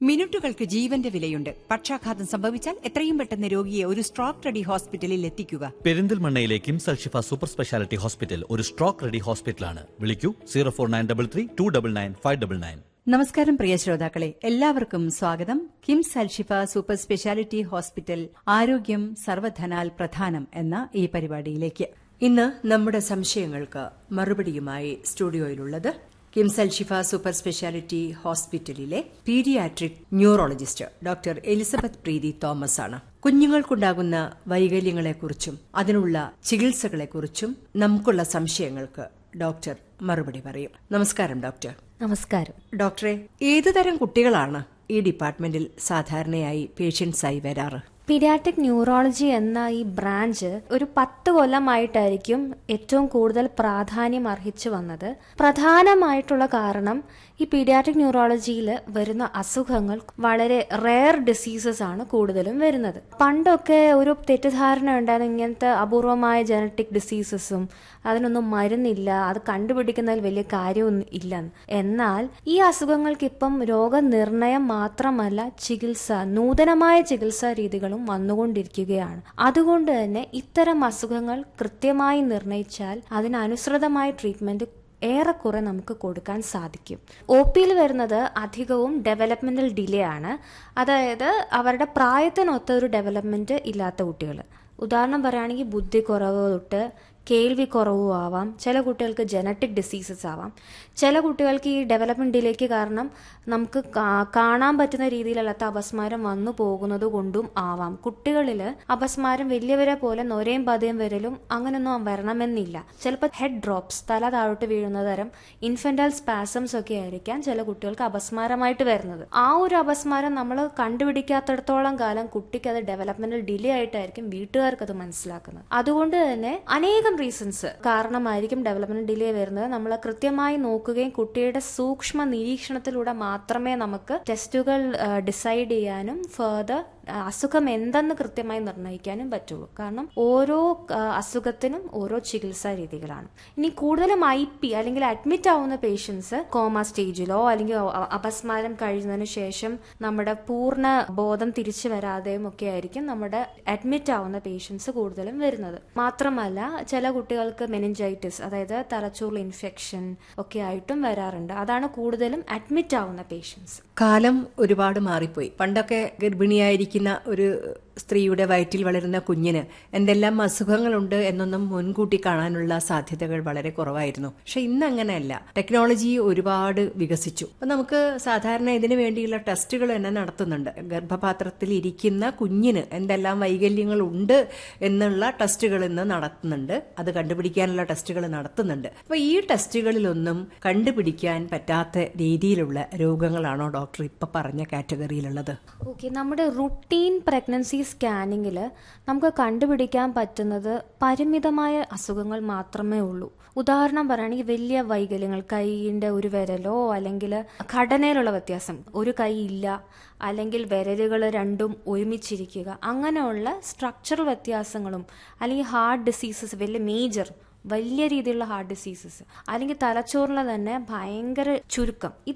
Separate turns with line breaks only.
മിനിറ്റുകൾക്ക് ജീവന്റെ വിലയുണ്ട് പക്ഷാഘാതം സംഭവിച്ചാൽ എത്രയും പെട്ടെന്ന് രോഗിയെ ഒരു സ്ട്രോക്ക് റെഡി ഹോസ്പിറ്റലിൽ എത്തിക്കുക
പെരിന്തൽമണ്ണയിലെ KIMS Alshifa super speciality hospital ഒരു സ്ട്രോക്ക് റെഡി ഹോസ്പിറ്റലാണ് വിളിക്കൂ zero four nine double three two double nine five double nine
നമസ്കാരം പ്രിയ ശ്രോതാക്കളെ എല്ലാവർക്കും സ്വാഗതം KIMS Alshifa super speciality hospital ആരോഗ്യം സർവധനാൽ പ്രധാനം എന്ന ഈ പരിപാടിയിലേക്ക്
ഇന്ന് നമ്മുടെ സംശയങ്ങൾക്ക് മറുപടിയുമായി സ്റ്റുഡിയോയിലുള്ളത് കിംസ് അൽഷിഫ സൂപ്പർ സ്പെഷ്യാലിറ്റി ഹോസ്പിറ്റലിലെ paediatric neurologist doctor Elizabeth Preethi Thomas ആണ് കുഞ്ഞുങ്ങൾക്കുണ്ടാകുന്ന വൈകല്യങ്ങളെക്കുറിച്ചും അതിനുള്ള ചികിത്സകളെക്കുറിച്ചും നമുക്കുള്ള സംശയങ്ങൾക്ക് ഡോക്ടർ മറുപടി പറയും നമസ്കാരം ഡോക്ടർ
നമസ്കാരം
ഡോക്ടറെ ഏതുതരം കുട്ടികളാണ് ഈ ഡിപ്പാർട്ട്മെന്റിൽ സാധാരണയായി പേഷ്യൻസായി വരാറ്
പീഡിയാട്രിക് ന്യൂറോളജി എന്ന ഈ ബ്രാഞ്ച് ഒരു പത്ത് കൊല്ലമായിട്ടായിരിക്കും ഏറ്റവും കൂടുതൽ പ്രാധാന്യം അർഹിച്ചു വന്നത് പ്രധാനമായിട്ടുള്ള കാരണം ഈ പീഡിയാട്രിക് ന്യൂറോളജിയിൽ വരുന്ന അസുഖങ്ങൾ വളരെ റെയർ ഡിസീസസ് ആണ് കൂടുതലും വരുന്നത് പണ്ടൊക്കെ ഒരു തെറ്റിദ്ധാരണ ഉണ്ടായിരുന്നു ഇങ്ങനത്തെ അപൂർവമായ ജനറ്റിക് ഡിസീസസും അതിനൊന്നും മരുന്നില്ല അത് കണ്ടുപിടിക്കുന്നതിൽ വലിയ കാര്യമൊന്നും ഇല്ലെന്ന് എന്നാൽ ഈ അസുഖങ്ങൾക്ക് ഇപ്പം രോഗനിർണയം മാത്രമല്ല ചികിത്സ നൂതനമായ ചികിത്സാ രീതികളും വന്നുകൊണ്ടിരിക്കുകയാണ് അതുകൊണ്ട് തന്നെ ഇത്തരം അസുഖങ്ങൾ കൃത്യമായി നിർണയിച്ചാൽ അതിനനുസൃതമായ ട്രീറ്റ്മെന്റ് ഏറെക്കുറെ നമുക്ക് കൊടുക്കാൻ സാധിക്കും ഒ പിയിൽ വരുന്നത് അധികവും ഡെവലപ്മെന്റൽ ഡിലേ ആണ് അതായത് അവരുടെ പ്രായത്തിനൊത്ത ഒരു ഡെവലപ്മെന്റ് ഇല്ലാത്ത കുട്ടികൾ ഉദാഹരണം പറയുകയാണെങ്കിൽ ബുദ്ധി കുറവ് തൊട്ട് കേൾവി കുറവും ആവാം ചില കുട്ടികൾക്ക് ജനറ്റിക് ഡിസീസസ് ആവാം ചില കുട്ടികൾക്ക് ഈ ഡെവലപ്മെന്റ് ഡിലേക്ക് കാരണം നമുക്ക് കാണാൻ പറ്റുന്ന രീതിയിലല്ലാത്ത അപസ്മാരം വന്നു പോകുന്നത് കൊണ്ടും ആവാം കുട്ടികളിൽ അപസ്മാരം വലിയവരെ പോലെ നൊരയും പതയും വരലും അങ്ങനെയൊന്നും വരണമെന്നില്ല ചിലപ്പോൾ ഹെഡ് ഡ്രോപ്സ് തല താഴോട്ട് വീഴുന്ന തരം ഇൻഫന്റൽ സ്പാസംസ് ഒക്കെ ആയിരിക്കാം ചില കുട്ടികൾക്ക് അപസ്മാരമായിട്ട് വരുന്നത് ആ ഒരു അപസ്മാരം നമ്മൾ കണ്ടുപിടിക്കാത്തടത്തോളം കാലം കുട്ടിക്ക് അത് ഡെവലപ്മെന്റൽ ഡിലേ ആയിട്ടായിരിക്കും വീട്ടുകാർക്ക് അത് മനസ്സിലാക്കുന്നത് അതുകൊണ്ട് തന്നെ അനേകം റീസൺസ് കാരണമായിരിക്കും ഡെവലപ്മെന്റ് ഡിലേ വരുന്നത് നമ്മൾ കൃത്യമായി നോക്കുകയും കുട്ടിയുടെ സൂക്ഷ്മ നിരീക്ഷണത്തിലൂടെ മാത്രമേ നമുക്ക് ടെസ്റ്റുകൾ ഡിസൈഡ് ചെയ്യാനും ഫെർദർ അസുഖം എന്തെന്ന് കൃത്യമായി നിർണ്ണയിക്കാനും പറ്റുള്ളൂ കാരണം ഓരോ അസുഖത്തിനും ഓരോ ചികിത്സാ രീതികളാണ് ഇനി കൂടുതലും ഐ പി അല്ലെങ്കിൽ അഡ്മിറ്റ് ആവുന്ന പേഷ്യൻസ് കോമ സ്റ്റേജിലോ അല്ലെങ്കിൽ അപസ്മാരം കഴിയുന്നതിന് ശേഷം നമ്മുടെ പൂർണ്ണ ബോധം തിരിച്ചു വരാതെയും ഒക്കെ ആയിരിക്കും നമ്മുടെ അഡ്മിറ്റ് ആവുന്ന പേഷ്യൻസ് കൂടുതലും വരുന്നത് മാത്രമല്ല ചില കുട്ടികൾക്ക് മെനിഞ്ചൈറ്റിസ് അതായത് തലച്ചോറിൽ ഇൻഫെക്ഷൻ ഒക്കെ ആയിട്ടും വരാറുണ്ട് അതാണ് കൂടുതലും അഡ്മിറ്റ് ആവുന്ന പേഷ്യൻസ്
കാലം ഒരുപാട് മാറിപ്പോയി പണ്ടൊക്കെ ഗർഭിണിയായിരിക്കുന്ന ഒരു സ്ത്രീയുടെ വയറ്റിൽ വളരുന്ന കുഞ്ഞിന് എന്തെല്ലാം അസുഖങ്ങളുണ്ട് എന്നൊന്നും മുൻകൂട്ടി കാണാനുള്ള സാധ്യതകൾ വളരെ കുറവായിരുന്നു പക്ഷെ ഇന്ന് അങ്ങനെയല്ല ടെക്നോളജി ഒരുപാട് വികസിച്ചു അപ്പൊ നമുക്ക് സാധാരണ ഇതിനു വേണ്ടിയുള്ള ടെസ്റ്റുകൾ തന്നെ നടത്തുന്നുണ്ട് ഗർഭപാത്രത്തിൽ ഇരിക്കുന്ന കുഞ്ഞിന് എന്തെല്ലാം വൈകല്യങ്ങൾ ഉണ്ട് എന്നുള്ള ടെസ്റ്റുകൾ ഇന്ന് നടത്തുന്നുണ്ട് അത് കണ്ടുപിടിക്കാനുള്ള ടെസ്റ്റുകൾ നടത്തുന്നുണ്ട് അപ്പൊ ഈ ടെസ്റ്റുകളിലൊന്നും കണ്ടുപിടിക്കാൻ പറ്റാത്ത രീതിയിലുള്ള രോഗങ്ങളാണോ ഡോക്ടർ ഇപ്പൊ പറഞ്ഞ കാറ്റഗറിയിലുള്ളത്
ഓക്കെ നമ്മുടെ റുട്ടീൻ പ്രഗ്നൻസി സ്കാനിങ്ങിൽ നമുക്ക് കണ്ടുപിടിക്കാൻ പറ്റുന്നത് പരിമിതമായ അസുഖങ്ങൾ മാത്രമേ ഉള്ളൂ ഉദാഹരണം പറയുകയാണെങ്കിൽ വലിയ വൈകല്യങ്ങൾ കൈയിൻ്റെ ഒരു വിരലോ അല്ലെങ്കിൽ ഘടനയിലുള്ള വ്യത്യാസം ഒരു കൈ ഇല്ല അല്ലെങ്കിൽ വിരലുകൾ രണ്ടും ഒരുമിച്ചിരിക്കുക അങ്ങനെയുള്ള സ്ട്രക്ചറൽ വ്യത്യാസങ്ങളും അല്ലെങ്കിൽ ഹാർട്ട് ഡിസീസസ് വലിയ മേജർ വലിയ രീതിയിലുള്ള ഹാർട്ട് ഡിസീസസ് അല്ലെങ്കിൽ തലച്ചോറിലെ തന്നെ ഭയങ്കര ചുരുക്കം